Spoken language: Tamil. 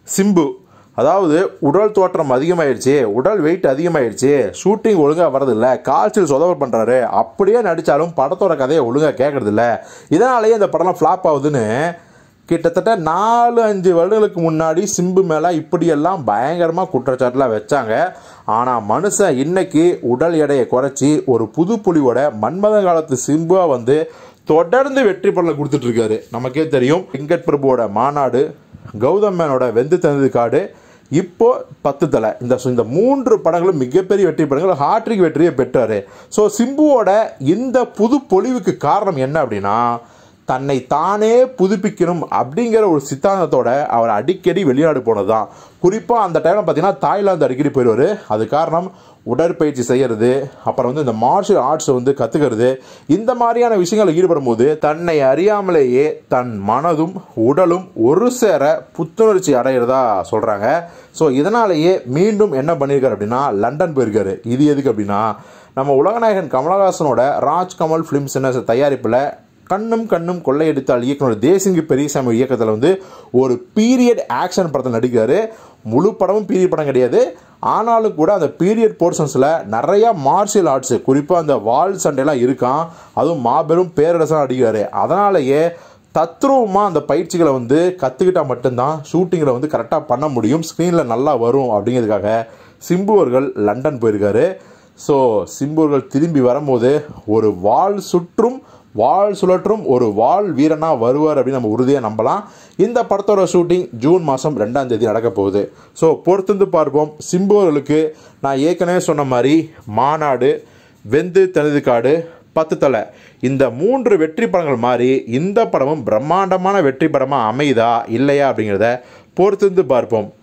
சிம்பு அதாவது உடல் தோற்றம் அதிகமாயிடுச்சு உடல் வெயிட் அதிகமாயிடுச்சு ஷூட்டிங் ஒழுங்காக வரதில்ல காய்ச்சல் சொதவர் பண்ணுறாரு அப்படியே நடித்தாலும் படத்தோட கதையை ஒழுங்காக கேட்கறதில்ல இதனாலேயே இந்த படம்லாம் ஃப்ளாப் ஆகுதுன்னு கிட்டத்தட்ட நாலு அஞ்சு வருடங்களுக்கு முன்னாடி சிம்பு மேலே இப்படியெல்லாம் பயங்கரமாக குற்றச்சாட்டுலாம் வச்சாங்க ஆனால் மனுஷன் இன்னைக்கு உடல் எடையை குறைச்சி ஒரு புது புலியோட மன்மத காலத்து சிம்புவாக வந்து தொடர்ந்து வெற்றி படலை கொடுத்துட்டு இருக்காரு நமக்கே தெரியும் வெங்கட் பிரபுவோட மாநாடு கௌதம் மேனோட வெந்து தந்தது காடு இப்போ பத்து தலை இந்த இந்த மூன்று படங்களும் மிகப்பெரிய வெற்றி படங்கள் ஹாட்ரிக் வெற்றியை பெற்றாரு ஸோ சிம்புவோட இந்த புது பொலிவுக்கு காரணம் என்ன அப்படின்னா தன்னை தானே புதுப்பிக்கணும் அப்படிங்கிற ஒரு சித்தாந்தத்தோட அவர் அடிக்கடி வெளிநாடு போனது தான் குறிப்பாக அந்த டைமில் பார்த்தீங்கன்னா தாய்லாந்து அடிக்கடி போயிடுவார் அது காரணம் உடற்பயிற்சி செய்கிறது அப்புறம் வந்து இந்த மார்ஷியல் ஆர்ட்ஸை வந்து கற்றுக்கிறது இந்த மாதிரியான விஷயங்களில் ஈடுபடும் போது தன்னை அறியாமலேயே தன் மனதும் உடலும் ஒரு சேர புத்துணர்ச்சி அடைகிறதா சொல்கிறாங்க ஸோ இதனாலேயே மீண்டும் என்ன பண்ணியிருக்காரு அப்படின்னா லண்டன் போயிருக்காரு இது எதுக்கு அப்படின்னா நம்ம உலகநாயகன் கமலஹாசனோட ராஜ் கமல் ஃபிலிம்ஸ் என்ன தயாரிப்பில் கண்ணும் கண்ணும் கொள்ளையடித்தால் இயக்குனர் தேசிங்கு பெரியசாமி இயக்கத்தில் வந்து ஒரு பீரியட் ஆக்ஷன் படத்தில் நடிக்கிறாரு முழு படமும் பீரியட் படம் கிடையாது ஆனாலும் கூட அந்த பீரியட் போர்ஷன்ஸில் நிறையா மார்ஷியல் ஆர்ட்ஸு குறிப்பாக அந்த வால் சண்டைலாம் இருக்கான் அதுவும் மாபெரும் பேரரசாக நடிக்கிறாரு அதனாலேயே தத்ரூபமாக அந்த பயிற்சிகளை வந்து கற்றுக்கிட்டால் மட்டும்தான் ஷூட்டிங்கில் வந்து கரெக்டாக பண்ண முடியும் ஸ்க்ரீனில் நல்லா வரும் அப்படிங்கிறதுக்காக சிம்பு அவர்கள் லண்டன் போயிருக்காரு ஸோ சிம்பு அவர்கள் திரும்பி வரும்போது ஒரு வால் சுற்றும் வால் சுழற்றும் ஒரு வால் வீரனாக வருவார் அப்படின்னு நம்ம உறுதியாக நம்பலாம் இந்த படத்தோட ஷூட்டிங் ஜூன் மாதம் ரெண்டாம் தேதி நடக்க போகுது ஸோ பொறுத்திருந்து பார்ப்போம் சிம்பு அவர்களுக்கு நான் ஏற்கனவே சொன்ன மாதிரி மாநாடு வெந்து தனது காடு பத்து தலை இந்த மூன்று வெற்றி படங்கள் மாதிரி இந்த படமும் பிரம்மாண்டமான வெற்றி படமாக அமையுதா இல்லையா அப்படிங்கிறத பொறுத்திருந்து பார்ப்போம்